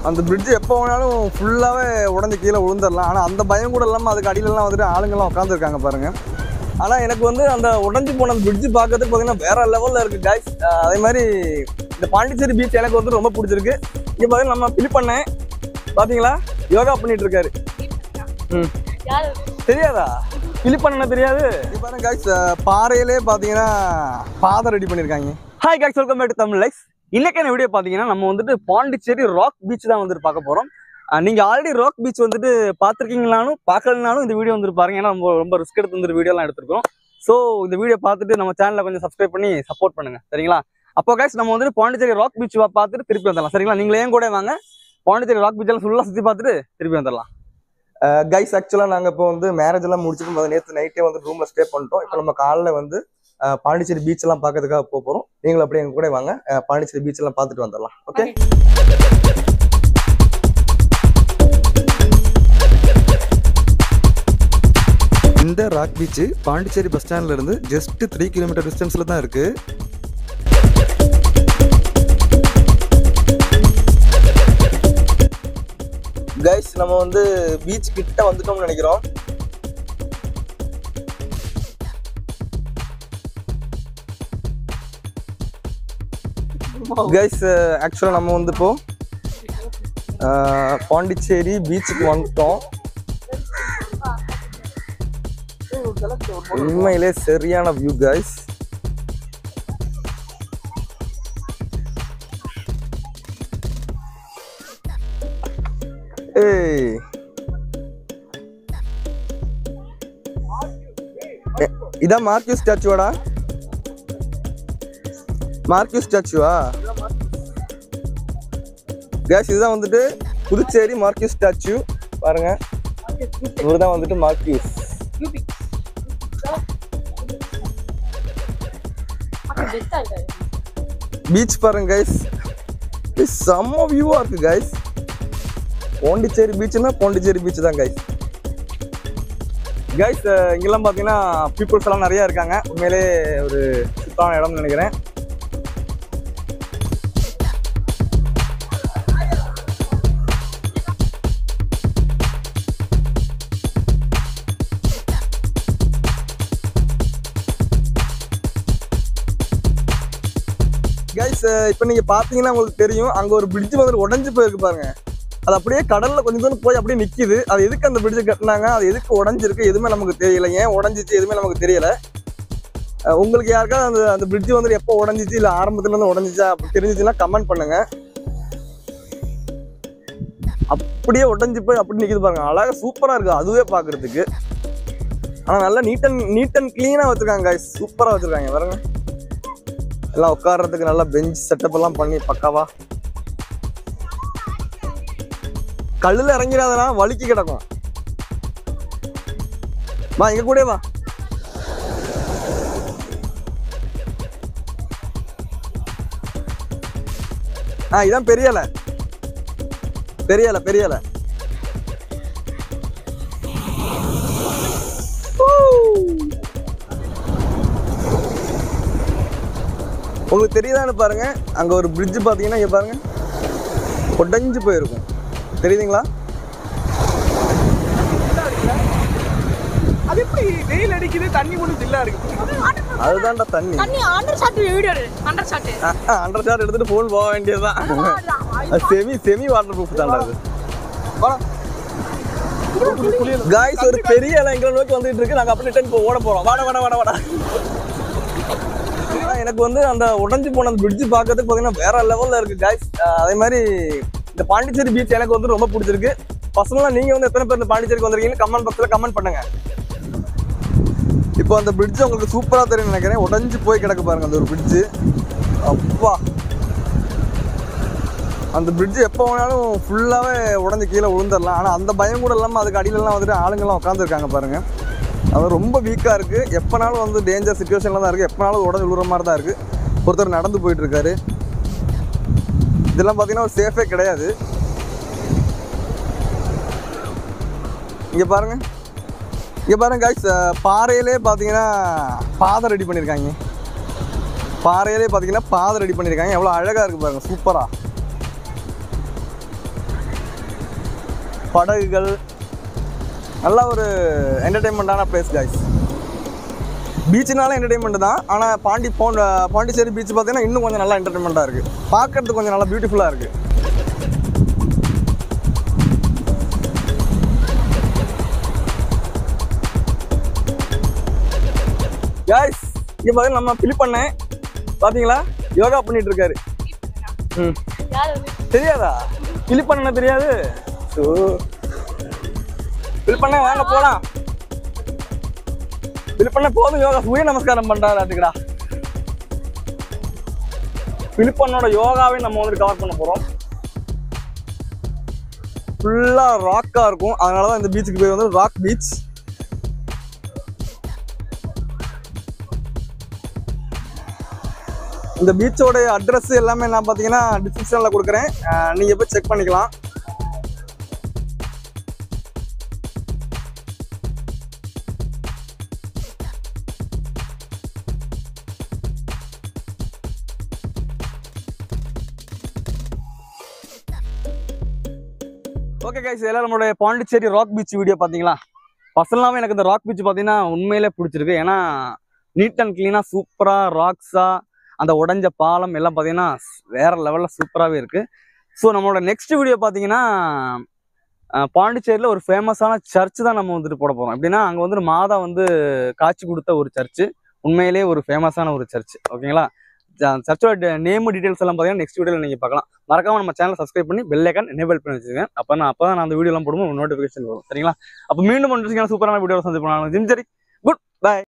அந்த பிரிட்ஜ் எப்போ வேணாலும் ஃபுல்லாகவே உடஞ்சி கீழே விழுந்துடலாம் ஆனால் அந்த பயம் கூட இல்லாமல் அதுக்கு அடியிலலாம் வந்துட்டு ஆளுங்கெல்லாம் உட்காந்துருக்காங்க பாருங்க ஆனால் எனக்கு வந்து அந்த உடஞ்சி போன அந்த பிரிட்ஜ் பார்க்கறதுக்கு பார்த்தீங்கன்னா வேற லெவலில் இருக்குது கைஸ் அதே மாதிரி இந்த பாண்டிச்சேரி பீச் எனக்கு வந்து ரொம்ப பிடிச்சிருக்கு இங்கே பார்த்தீங்கன்னா நம்ம ஃபில் பண்ணேன் பார்த்தீங்களா யோகா பண்ணிட்டு இருக்காரு ம் யாரு தெரியாதா ஃபிலிப் பண்ண தெரியாது இப்போ பாருங்க கைஸ் பாறையிலே பார்த்தீங்கன்னா பாதை ரெடி பண்ணியிருக்காங்க hi guys welcome back to Tamil life இன்னைக்கான வீடியோ பார்த்தீங்கன்னா நம்ம வந்துட்டு பாண்டிச்சேரி ராக் பீச் தான் வந்துட்டு பார்க்க போகிறோம் நீங்கள் ஆல்ரெடி ராக் பீச் வந்துட்டு பார்த்துருக்கீங்களானும் பார்க்கலனாலும் இந்த வீடியோ வந்துட்டு பாருங்க ஏன்னா நம்ம ரொம்ப ரிஸ்க் எடுத்து வந்து வீடியோலாம் எடுத்துருக்கோம் ஸோ இந்த வீடியோ பார்த்துட்டு நம்ம சேனலை கொஞ்சம் சப்ஸ்கிரைப் பண்ணி சப்போர்ட் பண்ணுங்க சரிங்களா அப்போ கைஸ் நம்ம வந்துட்டு பாண்டிச்சேரி ராக் பீச் பார்த்துட்டு திருப்பி வந்துடலாம் சரிங்களா நீங்களே ஏன் கூட வாங்க பாண்டிச்சேரி ராக் பீச்செல்லாம் ஃபுல்லாக சுற்றி பார்த்துட்டு திருப்பி வந்துடலாம் கைஸ் ஆக்சுவலாக நாங்கள் இப்போ வந்து மேரேஜ் எல்லாம் முடிச்சுட்டு நேற்று நைட்டே வந்து ரூமில் ஸ்டே பண்ணிட்டோம் இப்போ நம்ம காலைல வந்து அஹ், பாண்டிச்சேரி பீச் எல்லாம் பார்க்கறதுக்காக போக போகிறோம் நீங்களும் அப்படியே எங்க கூட வாங்க அஹ், பாண்டிச்சேரி பீச் எல்லாம் பார்த்துட்டு வந்துடலாம் ஓகே இந்த ராக் பீச் பாண்டிச்சேரி பஸ் ஸ்டாண்ட்ல இருந்து ஜஸ்ட் த்ரீ கிலோமீட்டர் டிஸ்டன்ஸ்ல தான் இருக்கு கைஸ் நம்ம வந்து பீச் கிட்ட வந்துட்டோம்னு நினைக்கிறோம் கைஸ் ஆக்சுவலாக நம்ம வந்து இப்போ அஹ், பாண்டிச்சேரி பீச்சுக்கு வந்துட்டோம் உண்மையிலே சரியான வியூ கைஸ் ஏய் எ- இதான் மார்க்யூ ஸ்டாச்சுவாடா மார்க்யூ ஸ்டாச்சுவா கேஸ் இதுதான் வந்துட்டு புதுச்சேரி மார்க்யூ ஸ்டாச்சு பாருங்க இவர் தான் வந்துட்டு மார்க்யூஸ் யூபி பெஸ்டா இருக்காரு பீச் பாருங்க கைஸ் செம்ம வியூவா இருக்கு கைஸ் பாண்டிச்சேரி பீச்னா பாண்டிச்சேரி பீச் தான் கைஸ் கைஸ் இங்கெல்லாம் பார்த்தீங்கன்னா பீப்புள்ஸ் எல்லாம் நிறைய இருக்காங்க உண்மையிலே ஒரு சுத்தான இடம்னு நினைக்கிறேன் கைஸ் இப்போ நீங்க பாத்தீங்கன்னா உங்களுக்கு தெரியும் அங்க ஒரு பிரிட்ஜ் வந்து உடைஞ்சு போயிருக்கு பாருங்க அது அப்படியே கடல்ல கொஞ்சம் தூரம் போய் அப்படியே நிக்குது அது எதுக்கு அந்த பிரிட்ஜ் கட்டினாங்க அது எதுக்கு உடஞ்சிருக்கு எதுவுமே நமக்கு தெரியல ஏன் உடஞ்சிச்சு எதுவுமே நமக்கு தெரியல அஹ் உங்களுக்கு யாருக்காவது அந்த அந்த பிரிட்ஜ் வந்து எப்போ உடஞ்சிச்சு இல்ல ஆரம்பத்துல இருந்து உடஞ்சிச்சா அப்படி தெரிஞ்சிச்சுன்னா கமெண்ட் பண்ணுங்க அப்படியே உடஞ்சி போய் அப்படி நிக்குது பாருங்க அழகா சூப்பரா இருக்கு அதுவே பாக்குறதுக்கு ஆனா நல்லா நீட் அண்ட் நீட் அண்ட் கிளீனா வச்சிருக்காங்க guys சூப்பரா வச்சிருக்காங்க பாருங்க எல்லாம் உட்கார்றதுக்கு நல்லா பெஞ்ச் செட்டப் எல்லாம் பண்ணி பக்காவா கல்லுல இறங்கிறாதனா வலிக்கு கிடக்கும் வா எங்க கூட வா ஆ இதான் பெரிய இலை பெரிய இலை பெரிய இலை உங்களுக்கு தெரியுதான்னு பாருங்க அங்க ஒரு பிரிட்ஜ் பாத்தீங்கன்னா இங்க பாருங்க உடைஞ்சு போயிருக்கும் தெரியுதுங்களா அது எப்படி வெயில் அடிக்குது தண்ணி மட்டும் ஜில்லா இருக்கு அதுதான்டா தண்ணி தண்ணி under shot video under shot under shot எடுத்துட்டு போன் போக வேண்டியதுதான் அது செமி செமி வாட்டர் ப்ரூஃப் தான்டா அது காய்ஸ் ஒரு பெரிய இலை எங்களை நோக்கி வந்துட்டு இருக்கு நாங்க அப்படி ரிட்டர்ன் ஓட போறோம் வாட வாட வாட வாட ஆனா எனக்கு வந்து அந்த உடைஞ்சு போன அந்த பிரிட்ஜ் பார்க்கறதுக்கு பார்த்தீங்கன்னா வேற லெவல்ல இருக்கு காய்ஸ் அதே மாதிரி இந்த பாண்டிச்சேரி பீச் எனக்கு வந்து ரொம்ப பிடிச்சிருக்கு பர்சனலாக நீங்க வந்து எத்தனை பேர் இந்த பாண்டிச்சேரிக்கு வந்திருக்கீங்கன்னு கமெண்ட் பாக்ஸ்ல கமெண்ட் பண்ணுங்க இப்போ அந்த பிரிட்ஜ் உங்களுக்கு சூப்பரா தெரியும் நினைக்கிறேன் உடைஞ்சு போய் கிடக்கு பாருங்க அந்த ஒரு பிரிட்ஜ் அப்பா அந்த பிரிட்ஜ் எப்போ வேணாலும் ஃபுல்லாகவே உடஞ்சி கீழே விழுந்துடலாம் ஆனால் அந்த பயம் கூட இல்லாமல் அதுக்கு அடியிலலாம் வந்துட்டு ஆளுங்கெல்லாம் உட்காந்துருக்காங்க பாருங்க அது ரொம்ப வீக்காக இருக்குது எப்போனாலும் வந்து டேஞ்சர் சுச்சுவேஷனில் தான் இருக்குது எப்போனாலும் உடஞ்சி விழுற மாதிரி தான் இருக்குது ஒருத்தர் நடந்து போயிட்டு இருக்காரு இதெல்லாம் பார்த்தீங்கன்னா ஒரு சேஃபே கிடையாது இங்கே பாருங்க இங்கே பாருங்க guys, அஹ், பாறையிலே பார்த்தீங்கன்னா பாதை ரெடி பண்ணியிருக்காங்க பாறையிலே பார்த்தீங்கன்னா பாதை ரெடி பண்ணியிருக்காங்க எவ்வளோ அழகாக இருக்குது பாருங்க சூப்பராக படகுகள் நல்ல ஒரு என்டர்டைன்மெண்ட்டான பிளேஸ் guys பீச்சுனால என்டர்டைன்மெண்ட் தான் ஆனால் பாண்டி போன் பாண்டிச்சேரி பீச் பார்த்தீங்கன்னா இன்னும் கொஞ்சம் நல்லா என்டர்டைன்மெண்ட்டாக இருக்குது பார்க்கறதுக்கு கொஞ்சம் நல்லா பியூட்டிஃபுல்லாக இருக்குது guys இங்கே பார்த்தீங்கன்னா நம்ம ஃபிலிப் பண்ணேன் பார்த்தீங்களா யோகா பண்ணிட்டு இருக்காரு ம் யார் அது தெரியாதா ஃபிலிப் பண்ண தெரியாது ஸோ ஃபிலிப் பண்ண வாங்க போலாம் ஃபிலிப் பண்ண போதும் யோகா சூரிய நமஸ்காரம் பண்றாரு அதுக்குடா ஃபிலிப் பண்ணோட யோகாவே நம்ம வந்து கவர் பண்ண போறோம் ஃபுல்லா ராக்கா இருக்கும் அதனால தான் இந்த பீச்சுக்கு பேர் வந்து ராக் பீச் இந்த பீச்சோட அட்ரஸ் எல்லாமே நான் பார்த்தீங்கன்னா டிஸ்கிரிப்ஷனில் கொடுக்குறேன் அஹ் நீங்க போய் செக் பண்ணிக்கலாம் ஓகே கைஸ் எல்லாம் நம்மளுடைய பாண்டிச்சேரி ராக் பீச் வீடியோ பார்த்தீங்களா பர்சனலாகவே எனக்கு இந்த ராக் பீச் பார்த்தீங்கன்னா உண்மையிலே பிடிச்சிருக்கு ஏன்னா நீட் அண்ட் க்ளீனாக சூப்பராக ராக்ஸாக அந்த உடைஞ்ச பாலம் எல்லாம் பார்த்தீங்கன்னா வேற லெவலில் சூப்பராகவே இருக்கு ஸோ நம்மளோட நெக்ஸ்ட் வீடியோ பார்த்தீங்கன்னா அஹ், பாண்டிச்சேரியில் ஒரு ஃபேமஸான சர்ச் தான் நம்ம வந்துட்டு போட போகிறோம் எப்படின்னா அங்கே வந்து மாதா வந்து காட்சி கொடுத்த ஒரு சர்ச்சு உண்மையிலே ஒரு ஃபேமஸான ஒரு சர்ச் ஓகேங்களா சர்ச்சோட நேம் டீடைல்ஸ் எல்லாம் பார்த்தீங்கன்னா நெக்ஸ்ட் வீடியோவில் நீங்கள் பார்க்கலாம் மறக்காம நம்ம சேனலை சப்ஸ்கிரைப் பண்ணி பெல் ஐக்கான் எனேபிள் பண்ணி வச்சுக்கோங்க அப்போ நான் அப்போ தான் நான் அந்த வீடியோலாம் போடும்போது நோட்டிஃபிகேஷன் வரும் சரிங்களா அப்போ மீண்டும் ஒன்று சூப்பரான வீடியோ சந்திப்போம் ஜிம் சரி குட் பை